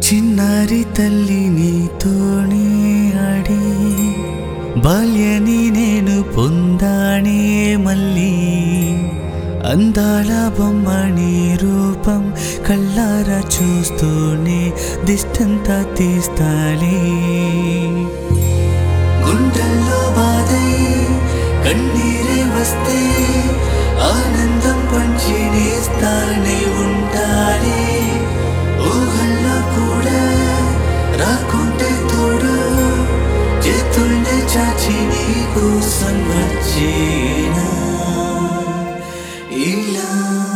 చిన్నారి తల్లి నీతోనే ఆడి బాల్యని నేను పొందానే మళ్ళీ అందాల బొమ్మని రూపం కళ్ళారా చూస్తూనే దిష్టంతా తీస్తాలే గుండెల్లో బాధై కన్నీరే వస్తే ఆనందం పంచి నేస్తానే ఉండాలి ఊహల్లో కూడా రాకుంటే తోడు చేతుల్ని చాచి నీకోసం వచ్చేనా ఇలా